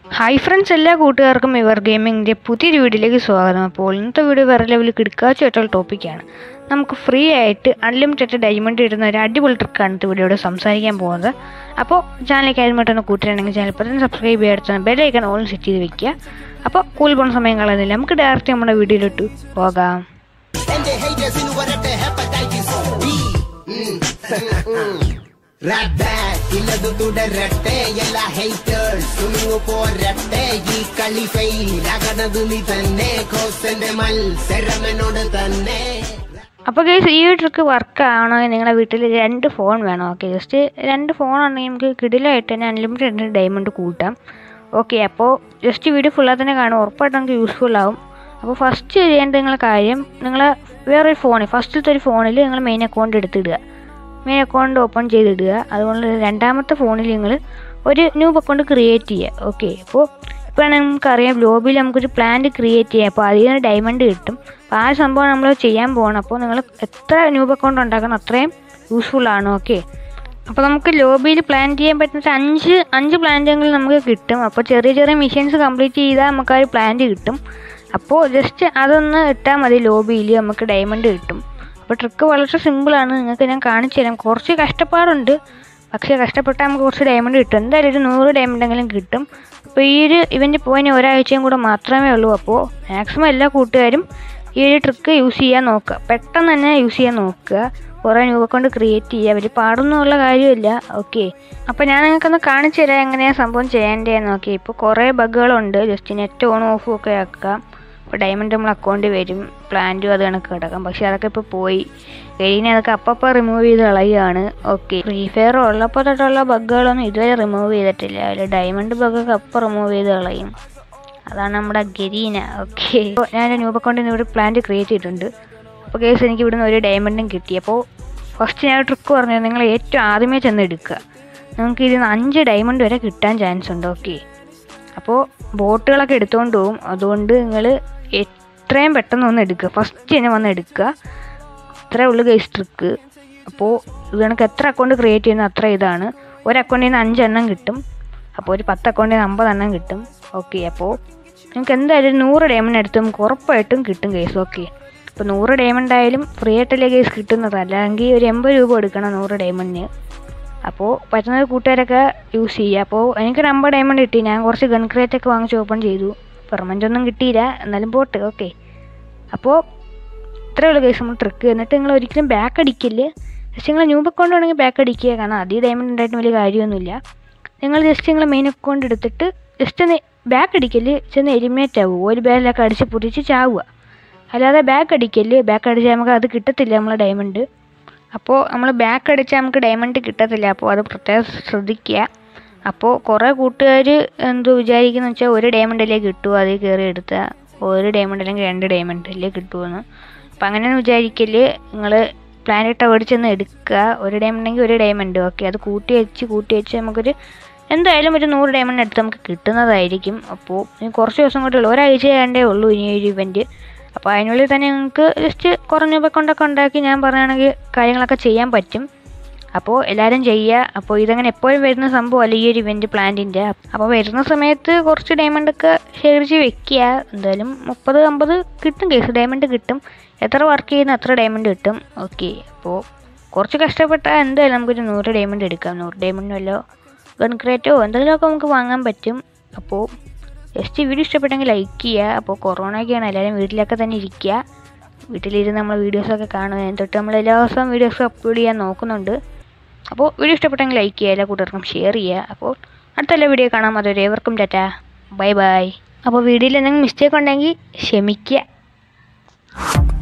Hi friends എല്ലാ കൂട്ടുകാർക്കും ഇവർ ഗെയിമിങ്ങിൻ്റെ പുതിയൊരു വീഡിയോയിലേക്ക് സ്വാഗതം അപ്പോൾ ഇന്നത്തെ വീഡിയോ വേറെ ലെവലിൽ കിടക്കാച്ചായിട്ടുള്ള ടോപ്പിക്കാണ് നമുക്ക് ഫ്രീ ആയിട്ട് അൺലിമിറ്റഡ് ഡയമണ്ട് ഇടുന്ന ഒരു അടിപൊളി ട്രിക്കാണ് ഇന്നത്തെ വീഡിയോയുടെ സംസാരിക്കാൻ പോകുന്നത് അപ്പോൾ ചാനലിലേക്ക് ആദ്യമായിട്ടൊന്ന് കൂട്ടിയിട്ടുണ്ടെങ്കിൽ ചാനൽ ഇപ്പോൾ തന്നെ സബ്സ്ക്രൈബ് ചെയ്യാത്ത ബെല്ലൈക്കൺ ഓൺ സെറ്റ് ചെയ്ത് വെക്കുക അപ്പോൾ കൂലി പോകുന്ന സമയം കളയുന്നില്ല നമുക്ക് ഡയറക്റ്റ് നമ്മുടെ വീഡിയോയിലോട്ട് പോകാം എന്റെ haters ന് വരട്ടെ hepatitis B. ഉം. Rat bag ഇല്ലതു തുടരട്ടെ എല്ലാ haters തുണിങ്ങു പോരട്ടെ ഈ കളി ഫെയിൽ ആകണത് നീ തന്നെ കോസന്റെ മത്സരമെന്നോട് തന്നെ അപ്പോൾ ഗൈസ് ഈ ഒരു ട്രിക്ക് വർക്ക് ആവണമെങ്കിൽ നിങ്ങളുടെ വീട്ടിൽ രണ്ട് ഫോൺ വേണം ഓക്കെ ജസ്റ്റ് രണ്ട് ഫോൺ ഉണ്ടെങ്കിൽ നമുക്ക് കിടിലായിട്ട് തന്നെ അൺലിമിറ്റഡ് ഡയമണ്ട് കൂട്ടാം ഓക്കെ അപ്പോൾ ജസ്റ്റ് വീഡിയോ ഫുള്ളായി തന്നെ കാണും ഉറപ്പായിട്ട് നമുക്ക് യൂസ്ഫുൾ ആവും അപ്പോൾ ഫസ്റ്റ് ചെയ്യേണ്ട നിങ്ങളെ കാര്യം നിങ്ങൾ വേറൊരു ഫോണിൽ ഫസ്റ്റത്തെ ഒരു ഫോണിൽ നിങ്ങൾ മെയിൻ അക്കൗണ്ട് എടുത്തിടുക മെയിൻ അക്കൗണ്ട് ഓപ്പൺ ചെയ്തിടുക അതുകൊണ്ട് രണ്ടാമത്തെ ഫോണിൽ നിങ്ങൾ ഒരു ന്യൂ അക്കൗണ്ട് ക്രിയേറ്റ് ചെയ്യുക ഓക്കെ അപ്പോൾ ഇപ്പോൾ നമുക്കറിയാം ലോബിയിൽ നമുക്കൊരു പ്ലാന്റ് ക്രിയേറ്റ് ചെയ്യാം അപ്പോൾ അതിൽ നിന്ന് ഡയമണ്ട് കിട്ടും അപ്പോൾ ആ സംഭവം നമ്മൾ ചെയ്യാൻ പോകണം അപ്പോൾ നിങ്ങൾ എത്ര ന്യൂ അക്കൗണ്ട് ഉണ്ടാക്കണം അത്രയും യൂസ്ഫുൾ ആണ് ഓക്കെ അപ്പോൾ നമുക്ക് ലോബിയിൽ പ്ലാൻ ചെയ്യാൻ പറ്റുന്ന അഞ്ച് അഞ്ച് പ്ലാന്റുകൾ നമുക്ക് കിട്ടും അപ്പോൾ ചെറിയ ചെറിയ മിഷൻസ് കംപ്ലീറ്റ് ചെയ്താൽ നമുക്ക് ആ ഒരു പ്ലാന്റ് കിട്ടും അപ്പോൾ ജസ്റ്റ് അതൊന്ന് ഇട്ടാൽ മതി ലോബിയിൽ നമുക്ക് ഡയമണ്ട് കിട്ടും അപ്പോൾ ട്രിക്ക് വളരെ സിമ്പിളാണ് നിങ്ങൾക്ക് ഞാൻ കാണിച്ചു തരാം കുറച്ച് കഷ്ടപ്പാടുണ്ട് പക്ഷേ കഷ്ടപ്പെട്ടാൽ നമുക്ക് കുറച്ച് ഡയമണ്ട് കിട്ടും എന്തായാലും ഒരു നൂറ് ഡയമണ്ടെങ്കിലും കിട്ടും അപ്പോൾ ഈ ഒരു ഇവൻ്റ് പോയിന് ഒരാഴ്ചയും കൂടെ മാത്രമേ ഉള്ളൂ അപ്പോൾ മാക്സിമം എല്ലാ കൂട്ടുകാരും ഈ ഒരു ട്രിക്ക് യൂസ് ചെയ്യാൻ നോക്കുക പെട്ടെന്ന് തന്നെ യൂസ് ചെയ്യാൻ നോക്കുക കുറേ രൂപ കൊണ്ട് ക്രിയേറ്റ് ചെയ്യുക വലിയ പാടൊന്നുമുള്ള കാര്യമില്ല ഓക്കെ അപ്പോൾ ഞാൻ നിങ്ങൾക്കൊന്ന് കാണിച്ചു തരാം എങ്ങനെയാണ് സംഭവം ചെയ്യേണ്ടതെന്ന് നോക്കി ഇപ്പോൾ കുറേ ബഗ്ഗുകളുണ്ട് ജസ്റ്റ് നെറ്റ് ഓൺ ഓഫും ഒക്കെ ആക്കാം ഇപ്പോൾ ഡയമണ്ട് നമ്മൾ അക്കൗണ്ടിൽ വരും പ്ലാന്റും അത് കണക്ക് കിടക്കാം പക്ഷേ അതൊക്കെ ഇപ്പോൾ പോയി കഴിഞ്ഞ അതൊക്കെ അപ്പപ്പോൾ റിമൂവ് ചെയ്ത് കളയുകയാണ് ഓക്കെ ഫ്രീ ഫയർ ഉള്ളപ്പോൾ തൊട്ടുള്ള ബഗ്ഗുകളൊന്നും ഇതുവരെ റിമൂവ് ചെയ്തിട്ടില്ല അതിൽ ഡയമണ്ട് ബഗ്ഗൊക്കെ അപ്പം റിമൂവ് ചെയ്ത് കളയും അതാണ് നമ്മുടെ ഗരീന ഓക്കെ ഞാൻ ന്യൂ അക്കൗണ്ടിൽ നിന്ന് ഇവിടെ പ്ലാന്റ് ക്രിയേറ്റ് ചെയ്തിട്ടുണ്ട് അപ്പോൾ കേസ് എനിക്ക് ഇവിടുന്ന് ഒരു ഡയമണ്ടും കിട്ടി അപ്പോൾ ഫസ്റ്റ് ഞാൻ ട്രിക്ക് പറഞ്ഞത് നിങ്ങൾ ഏറ്റവും ആദ്യമേ ചെന്ന് എടുക്കുക നിങ്ങൾക്ക് ഇതിന് അഞ്ച് ഡയമണ്ട് വരെ കിട്ടാൻ ചാൻസ് ഉണ്ട് ഓക്കെ അപ്പോൾ ബോട്ടുകളൊക്കെ എടുത്തുകൊണ്ട് പോകും അതുകൊണ്ട് നിങ്ങൾ എത്രയും പെട്ടെന്ന് ഒന്ന് എടുക്കുക ഫസ്റ്റ് തന്നെ വന്ന് എടുക്കുക ഇത്രേ ഉള്ളൂ ഗൈസ് ട്രിക്ക് അപ്പോൾ ഇത് കണക്ക് എത്ര അക്കൗണ്ട് ക്രിയേറ്റ് ചെയ്യുന്ന അത്ര ഇതാണ് ഒരു അക്കൗണ്ടിൽ നിന്ന് അഞ്ചെണ്ണം കിട്ടും അപ്പോൾ ഒരു പത്ത് അക്കൗണ്ടിൽ നിന്ന് അമ്പതെണ്ണം കിട്ടും ഓക്കെ അപ്പോൾ നിങ്ങൾക്ക് എന്തായാലും ഒരു നൂറ് ഡയമണ്ട് എടുത്ത് നമുക്ക് ഉറപ്പായിട്ടും കിട്ടും കേസ് ഓക്കെ അപ്പോൾ നൂറ് ഡയമണ്ട് ആയാലും ഫ്രീ ആയിട്ടല്ലേ കേസ് കിട്ടുന്നത് അല്ലെങ്കിൽ ഒരു എൺപത് രൂപ കൊടുക്കണം നൂറ് ഡയമണ്ടിന് അപ്പോൾ പറ്റുന്ന കൂട്ടുകാരൊക്കെ യൂസ് ചെയ്യുക അപ്പോൾ എനിക്കൊരു അമ്പത് ഡയമണ്ട് കിട്ടി ഞാൻ കുറച്ച് ഗൺ ക്രേറ്റ് ഒക്കെ വാങ്ങിച്ച് ഓപ്പൺ ചെയ്തു പെർമനൻ്റ് ഒന്നും കിട്ടിയില്ല എന്നാലും പോട്ട് ഓക്കെ അപ്പോൾ ഇത്രയേ ഉള്ളൂ കേസ് നമ്മൾ ട്രിക്ക് എന്നിട്ട് നിങ്ങൾ ഒരിക്കലും ബാക്ക് അടിക്കില്ല ജസ്റ്റ് നിങ്ങൾ ന്യൂ അക്കൗണ്ട് വേണമെങ്കിൽ ബാക്ക് അടിക്കുക കാരണം അതേ ഡയമണ്ട് ഉണ്ടായിട്ട് വലിയ കാര്യമൊന്നുമില്ല നിങ്ങൾ ജസ്റ്റ് നിങ്ങൾ മെയിൻ അക്കൗണ്ട് എടുത്തിട്ട് ജസ്റ്റ് ഒന്ന് ബാക്ക് അടിക്കല് ചെന്ന് എലിമിനേറ്റ് ആവുക ഒരു ബാരിലൊക്കെ അടിച്ച് പൊട്ടിച്ച് ചാവുക അല്ലാതെ ബാക്ക് അടിക്കല് ബാക്ക് അടിച്ചാൽ നമുക്ക് അത് കിട്ടത്തില്ല നമ്മളെ ഡയമണ്ട് അപ്പോൾ നമ്മൾ ബാക്ക് അടിച്ചാൽ നമുക്ക് ഡയമണ്ട് കിട്ടത്തില്ല അപ്പോൾ അത് പ്രത്യേകം ശ്രദ്ധിക്കുക അപ്പോൾ കുറേ കൂട്ടുകാർ എന്തോ വിചാരിക്കുന്ന വെച്ചാൽ ഒരു ഡയമണ്ടിലേ കിട്ടുമോ അതിൽ കയറി എടുത്താൽ ഒരു ഡയമണ്ട് അല്ലെങ്കിൽ രണ്ട് ഡയമണ്ടിലേ കിട്ടുമെന്ന് അപ്പോൾ അങ്ങനെയൊന്നും വിചാരിക്കല് നിങ്ങൾ പ്ലാനറ്റ് അവിടെ ചെന്ന് എടുക്കുക ഒരു ഡയമണ്ട് എങ്കിൽ ഒരു ഡയമണ്ട് ഓക്കെ അത് കൂട്ടി വെച്ച് കൂട്ടി വെച്ച് നമുക്കൊരു എന്തായാലും ഒരു നൂറ് ഡയമണ്ട് എടുത്ത് നമുക്ക് കിട്ടുന്നതായിരിക്കും അപ്പോൾ ഇനി കുറച്ച് ദിവസം കൂടെ ഉള്ളൂ ഒരാഴ്ച വേണ്ടേ ഉള്ളൂ ഇനി ഒരു ഇവൻറ്റ് അപ്പോൾ അതിനുള്ളിൽ തന്നെ നിങ്ങൾക്ക് ജസ്റ്റ് കുറഞ്ഞ രൂപ കൊണ്ടൊക്കെ ഉണ്ടാക്കി ഞാൻ പറയുകയാണെങ്കിൽ കാര്യങ്ങളൊക്കെ ചെയ്യാൻ പറ്റും അപ്പോൾ എല്ലാവരും ചെയ്യുക അപ്പോൾ ഇതങ്ങനെ എപ്പോഴും വരുന്ന സംഭവമല്ല ഈ ഒരു ഇവൻറ്റ് പ്ലാന്റിൻ്റെ അപ്പോൾ വരുന്ന സമയത്ത് കുറച്ച് ഡയമണ്ട് ഒക്കെ ശേഖരിച്ച് വെക്കുക എന്തായാലും മുപ്പത് അമ്പത് കിട്ടും കേസ് ഡയമണ്ട് കിട്ടും എത്ര വർക്ക് ചെയ്യുന്ന അത്ര ഡയമണ്ട് കിട്ടും ഓക്കെ അപ്പോൾ കുറച്ച് കഷ്ടപ്പെട്ടാൽ എന്തായാലും നമുക്കൊരു നൂറ് ഡയമണ്ട് എടുക്കാം നൂറ് ഡയമണ്ട് വല്ലോ ഗൺ ക്രേറ്റോ എന്തെങ്കിലുമൊക്കെ നമുക്ക് വാങ്ങാൻ പറ്റും അപ്പോൾ ജസ്റ്റ് വീഡിയോ ഇഷ്ടപ്പെട്ടെങ്കിൽ ലൈക്ക് ചെയ്യുക അപ്പോൾ കൊറോണയൊക്കെയാണ് എല്ലാവരും വീട്ടിലൊക്കെ തന്നെ ഇരിക്കുക വീട്ടിലിരുന്ന് നമ്മൾ വീഡിയോസൊക്കെ കാണുക എന്നിട്ട് നമ്മൾ എല്ലാ ദിവസവും വീഡിയോസ് അപ്ലോഡ് ചെയ്യാൻ നോക്കുന്നുണ്ട് അപ്പോൾ വീഡിയോ ഇഷ്ടപ്പെട്ടെങ്കിൽ ലൈക്ക് ചെയ്യുക എല്ലാ കൂട്ടുകാർക്കും ഷെയർ ചെയ്യുക അപ്പോൾ അടുത്ത എല്ലാ വീഡിയോ കാണാം അതുവരെ ഏവർക്കും ടാറ്റ ബൈ ബൈ അപ്പോൾ വീഡിയോയിൽ എന്തെങ്കിലും മിസ്റ്റേക്ക് ഉണ്ടെങ്കിൽ ക്ഷമിക്കുക